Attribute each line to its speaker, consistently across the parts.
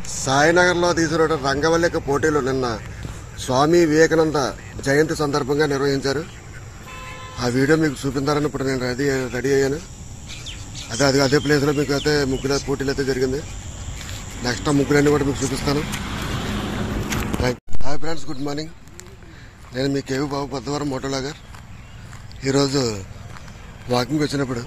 Speaker 1: సాయినగర్లో తీసిన రంగవల్లిక పోటీలు నిన్న స్వామి వివేకానంద జయంతి సందర్భంగా నిర్వహించారు ఆ వీడియో మీకు చూపించాలని ఇప్పుడు నేను రెడీ రెడీ అయ్యాను అదే అదే అదే ప్లేస్లో మీకు అయితే ముగ్గుల పోటీలు అయితే జరిగింది నెక్స్ట్ ఆ ముగ్గులన్నీ కూడా మీకు చూపిస్తాను thank hi friends good morning నేను మీ కేవి బాబు బద్దవరం మోటోలాగర్ ఈరోజు వాకింగ్ వచ్చినప్పుడు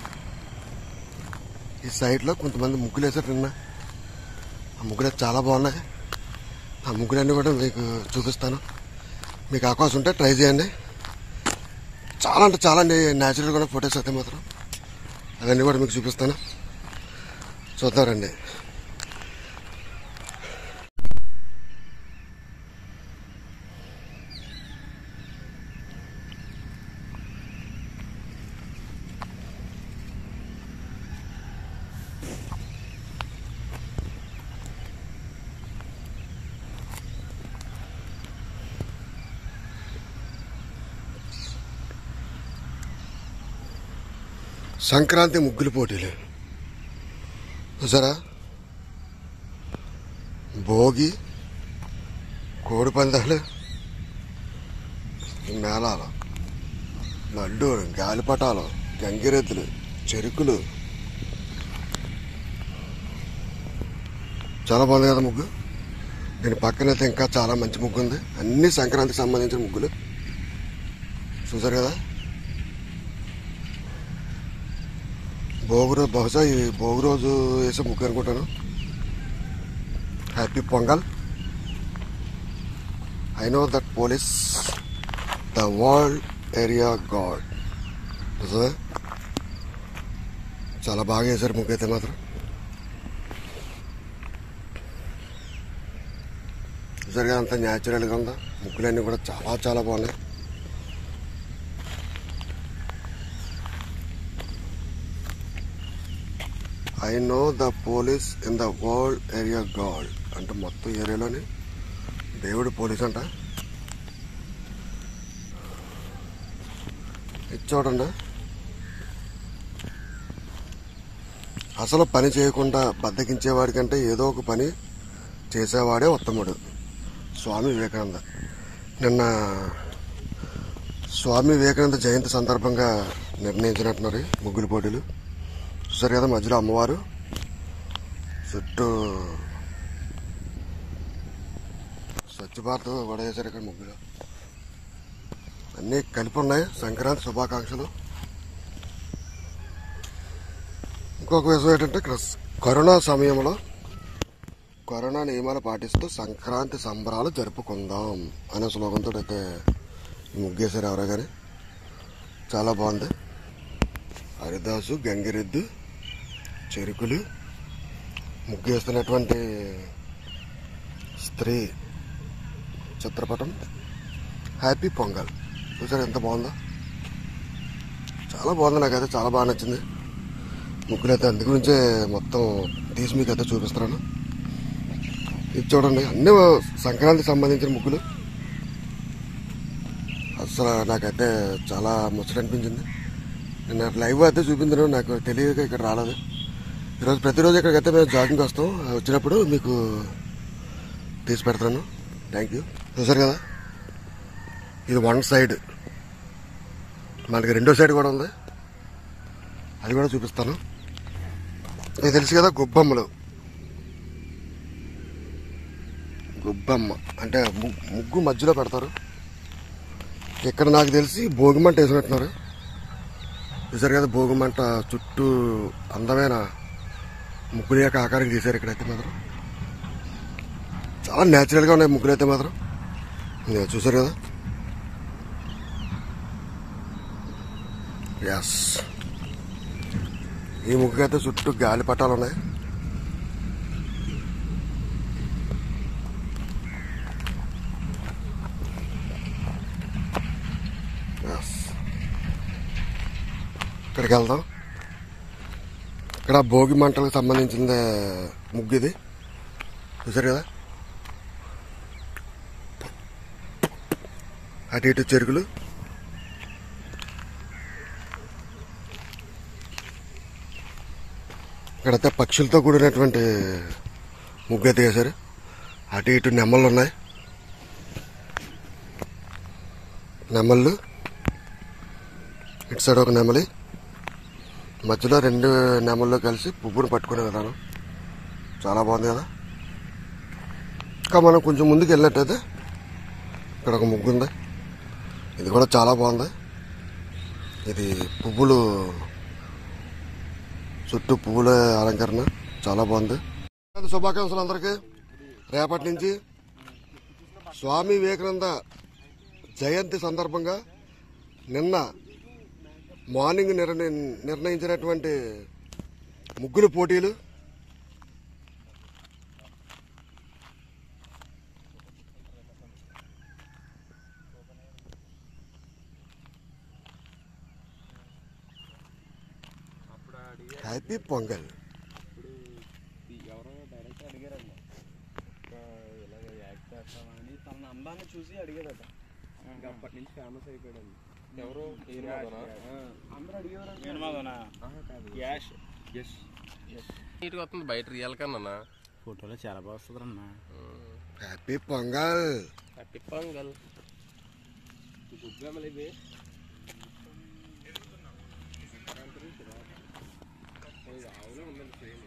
Speaker 1: ఈ సైడ్లో కొంతమంది ముగ్గులు వేసారు నిన్న ఆ ముగ్గులు అయితే చాలా బాగున్నాయి ఆ ముగ్గులన్నీ కూడా మీకు చూపిస్తాను మీకు అవకాశం ఉంటే ట్రై చేయండి చాలా అంటే చాలా న్యాచురల్ కూడా ఫొటోస్ అయితే మాత్రం అవన్నీ కూడా మీకు చూపిస్తాను చూద్దారండి సంక్రాంతి ముగ్గులు పోటీలు చూసారా భోగి కోడి పందాలు మేళాలు లడ్డు గాలిపటాలు గంగిరెద్దులు చెరుకులు చాలా బాగుంది కదా ముగ్గు దీని పక్కనైతే ఇంకా చాలా మంచి ముగ్గు ఉంది అన్ని సంక్రాంతికి సంబంధించిన ముగ్గులు చూసారు కదా భోగి రోజు బహుశా ఈ భోగి రోజు వేసే ముగ్గు అనుకుంటాను happy Pongal I know that police the world area god నిజమే చాలా బాగా వేశారు ముగ్గు అయితే మాత్రం చూసారుగా అంత న్యాచురల్గా ఉందా ముగ్గులన్నీ కూడా చాలా చాలా బాగున్నాయి I know the police in the world area god అంటే మొత్తం ఏరియాలోని దేవుడు పోలీస్ అంట ఇది చూడండి అసలు పని చేయకుండా బద్దకించేవాడికంటే ఏదో ఒక పని చేసేవాడే ఉత్తముడు స్వామి వివేకానంద నిన్న స్వామి వివేకానంద జయంతి సందర్భంగా నిర్ణయించినట్టున్నారు ఈ ముగ్గులు పోటీలు చూసారు కదా మధ్యలో అమ్మవారు చుట్టూ స్వచ్ఛ భారత్ కూడా వేశారు ఇక్కడ ముగ్గులు అన్నీ కలిపి ఉన్నాయి సంక్రాంతి శుభాకాంక్షలు ఇంకొక విషయం ఏంటంటే ఇక్కడ కరోనా సమయంలో కరోనా నియమాలు పాటిస్తూ సంక్రాంతి సంబరాలు జరుపుకుందాం అనే స్లోగంతో అయితే ఈ ముగ్గేశారు ఎవరో కానీ చాలా బాగుంది హరిదాసు గంగిరెద్దు చెరుకులు ముగ్గేస్తున్నటువంటి స్త్రీ చిత్రపటం హ్యాపీ పొంగల్ చూసారు ఎంత బాగుందో చాలా బాగుంది నాకైతే చాలా బాగా నచ్చింది ముగ్గులు అయితే అందు గురించే మొత్తం తీసి మీకు అయితే చూపిస్తున్నాను ఇది చూడండి అన్ని సంక్రాంతికి సంబంధించిన ముగ్గులు అసలు నాకైతే చాలా ముచ్చట అనిపించింది నేను లైవ్ అయితే చూపించాను నాకు తెలియక ఇక్కడ రాలేదు ఈరోజు ప్రతిరోజు ఇక్కడికైతే మేము జాగింగ్ వస్తాం వచ్చినప్పుడు మీకు తీసి పెడతాను థ్యాంక్ యూ చూసారు కదా ఇది వన్ సైడ్ మనకి రెండో సైడ్ కూడా ఉంది అది కూడా చూపిస్తాను ఇది తెలుసు కదా గుబ్బమ్మలు గుబ్బమ్మ అంటే ము- ముగ్గు మధ్యలో పెడతారు ఇక్కడ నాకు తెలిసి భోగిమంట వేసినట్టున్నారు చూసారు కదా భోగిమంట చుట్టూ అందమైన ముగ్గుల యొక్క ఆకారం గీశారు ఇక్కడైతే మాత్రం చాలా న్యాచురల్గా ఉన్నాయి ముగ్గులు అయితే మాత్రం ఇదిగో చూసారు కదా ఎస్ ఈ ముగ్గుకి అయితే చుట్టూ గాలి పట్టాలు ఉన్నాయి ఎస్ ఇక్కడికి వెళ్దాం ఇక్కడ భోగి మంటలకు సంబంధించిన ముగ్గు ఇది చూసారు కదా అటు ఇటు చెరుకులు ఇక్కడైతే పక్షులతో కూడినటువంటి ముగ్గు అయితే వేశారు అటు ఇటు నెమ్మళ్ళు ఉన్నాయి నెమళ్ళు ఇటు సైడ్ ఒక నెమలి మధ్యలో రెండు నెమళ్ళు కలిసి పువ్వును పట్టుకునే విధానం చాలా బాగుంది కదా ఇంకా మనం కొంచెం ముందుకు వెళ్ళినట్టయితే ఇక్కడ ఒక ముగ్గు ఉంది ఇది కూడా చాలా బాగుంది ఇది పువ్వులు చుట్టూ పువ్వుల అలంకరణ చాలా బాగుంది శుభాకాంక్షలు అందరికీ రేపటి నుంచి స్వామి వివేకానంద జయంతి సందర్భంగా నిన్న మార్నింగ్ నిర్ణయి నిర్ణయించినటువంటి ముగ్గుల పోటీలు హ్యాపీ పొంగల్
Speaker 2: ఎవరో డైరెక్టర్ అడిగారన్న ఇలాగ యాక్ట్ చేస్తామని తన అందాన్ని చూసి అడిగారట ఇంకా అప్పటి నుంచి ఫేమస్ అయిపోయాడు ఎవరు అందరూ అడిగేవారు యాష్ ఎస్
Speaker 3: నీట్గా వస్తుంది బయట రియల్ కన్నా
Speaker 4: ఫోటోలో చాలా బాగా వస్తుంది అన్న
Speaker 1: హ్యాపీ పొంగల్
Speaker 3: హ్యాపీ పొంగల్
Speaker 2: గుబ్బెమ్మలు ఇవి ఆవులో ఉందండి సేమ్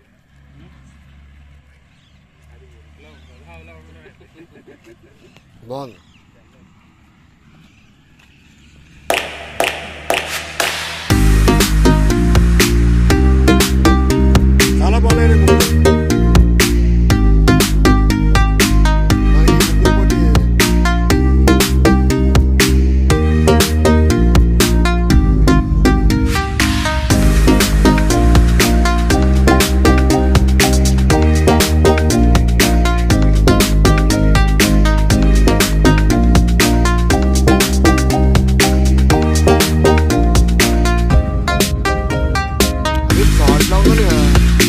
Speaker 2: అది ఒంట్లో ఉంటుంది ఆవులో ఉండదు
Speaker 1: బాగుంది చాలా బాగున్నాయి ముగ్గులు. మరి ఈ ముగ్గుల పోటీ అది సాల్ట్లా ఉందని కదా.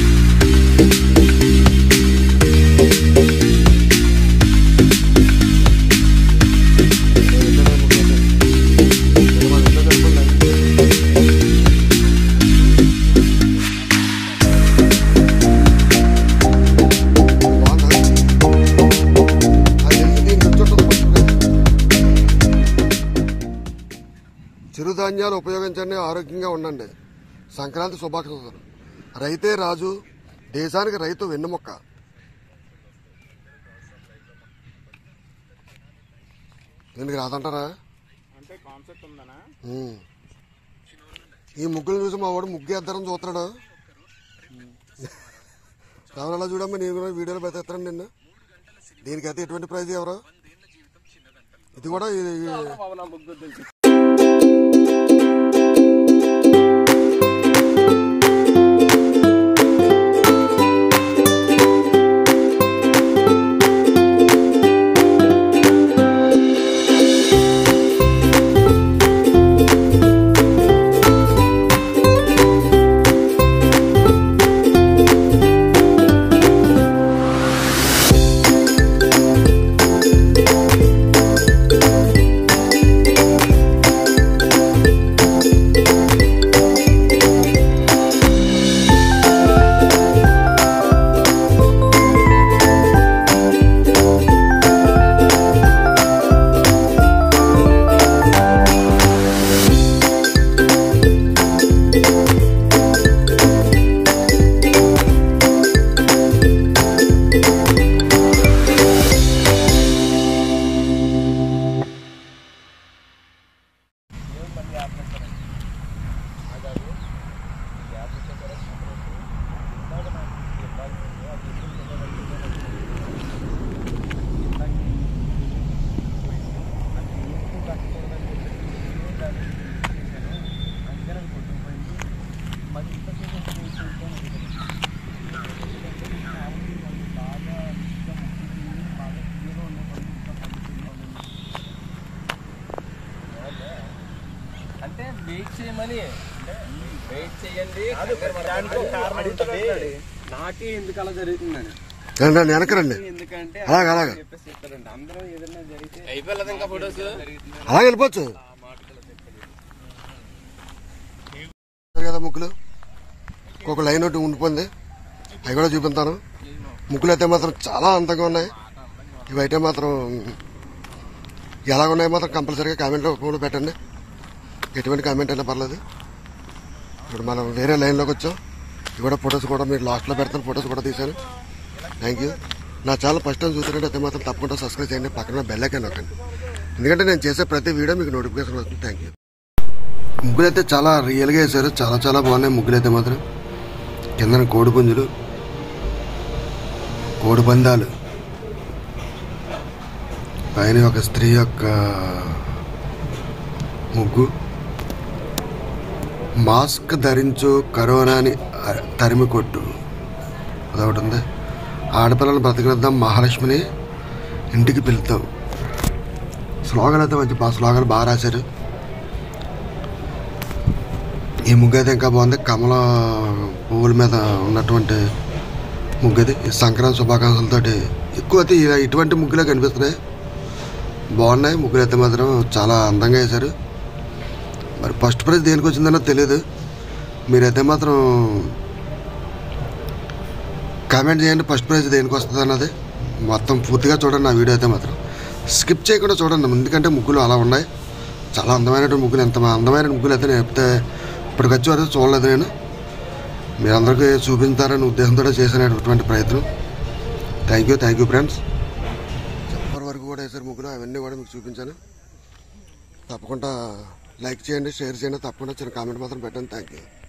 Speaker 1: బాగుందా? అది దీనికి వచ్చేటప్పుడు పట్టుకురా. చిరుధాన్యాలు ఉపయోగించండి ఆరోగ్యంగా ఉండండి సంక్రాంతి శుభాకాంక్షలు రైతే రాజు దేశానికి రైతు వెన్నుముక్క దీనికి రాదంటారా
Speaker 4: అంటే కాన్సెప్ట్ ఉందనా
Speaker 1: ఉమ్. ఈ ముగ్గులు చూసి మా వాడు ముగ్గు ఎద్దరం చూస్తున్నాడు ఎవరలా చూడమ్మా నేను కూడా వీడియోలు పెడతాను నిన్ను దీనికైతే ఎటువంటి ప్రైజ్ ఎవరు ఇది కూడా ఇది- ఇది-
Speaker 2: అంటే వెయిట్ చేయమని వెయిట్ చేయండి నాకే ఎందుకు అలా జరుగుతుందని
Speaker 1: రండి, రండి, వెనకరండి
Speaker 2: ఎందుకంటే
Speaker 1: అలాగే, అలాగే.
Speaker 2: చెప్పేసి చెప్తారండి అందరూ ఏదైనా జరిగితే
Speaker 3: అయిపోలేదు ఇంకా ఫొటోస్
Speaker 1: అలాగే వెళ్ళిపోవచ్చు కదా ముగ్గులు ఒక లైన్ ఒకటి ఉండిపోయింది అవి కూడా చూపిస్తాను ముగ్గులు అయితే మాత్రం చాలా అందంగా ఉన్నాయి ఇవైతే మాత్రం ఎలా ఉన్నాయి మాత్రం కంపల్సరీగా కామెంట్ రూపంలో పెట్టండి ఎటువంటి కామెంట్ అయినా పర్లేదు ఇప్పుడు మనం వేరే లైన్లోకి వచ్చాం ఇవి కూడా ఫొటోస్ కూడా మీరు లాస్ట్లో పెడతాను ఫొటోస్ కూడా తీశాను థ్యాంక్ యూ నా ఛానల్ ఫస్ట్ టైం చూసినట్టు అయితే మాత్రం తప్పకుండా సబ్స్క్రైబ్ చేయండి పక్కన బెల్ ఐకాన్ నొక్కండి ఎందుకంటే నేను చేసే ప్రతి వీడియో మీకు నోటిఫికేషన్ వస్తుంది థ్యాంక్ యూ ముగ్గులు అయితే చాలా రియల్గా వేశారు చాలా చాలా బాగున్నాయి ముగ్గులు అయితే మాత్రం కిందన కోడి పుంజులు కోడి పందాలు పైన ఒక స్త్రీ యొక్క ముగ్గు మాస్క్ ధరించు కరోనాని అ- తరిమి కొట్టు అదొకటి ఉంది ఆడపిల్లలు బ్రతికినిద్దాం మహాలక్ష్మిని ఇంటికి పిలుద్దాం స్లోగన్ అయితే మంచి బా- స్లోగన్ బాగా రాశారు ఈ ముగ్గు అయితే ఇంకా బాగుంది కమల పువ్వుల మీద ఉన్నటువంటి ముగ్గు అది ఈ సంక్రాంతి శుభాకాంక్షలతోటి ఎక్కువ అయితే ఇ- ఇటువంటి ముగ్గులే కనిపిస్తున్నాయి బాగున్నాయి ముగ్గులు అయితే మాత్రం చాలా అందంగా వేశారు మరి ఫస్ట్ ప్రైజ్ దేనికి వచ్చిందన్నో తెలియదు మీరైతే మాత్రం కామెంట్ చేయండి ఫస్ట్ ప్రైజ్ దేనికి వస్తుంది అన్నది మొత్తం పూర్తిగా చూడండి నా వీడియో అయితే మాత్రం స్కిప్ చేయకుండా చూడండి ఎందుకంటే ముగ్గులు అలా ఉన్నాయి చాలా అందమైన ముగ్గులు ఎంత అందమైన ముగ్గులు అయితే నేను ఎప్పుడైతే ఇప్పటికొచ్చి వరకు చూడలేదు నేను మీరందరికీ చూపించారని ఉద్దేశంతో చేసినటువంటి ప్రయత్నం thank you thank you friends చెప్పర్ వరకు కూడా వేసారు ముగ్గులు అవన్నీ కూడా మీకు చూపించాను తప్పకుండా లైక్ చేయండి షేర్ చేయండి తప్పకుండా చిన్న కామెంట్ మాత్రం పెట్టండి థ్యాంక్ యూ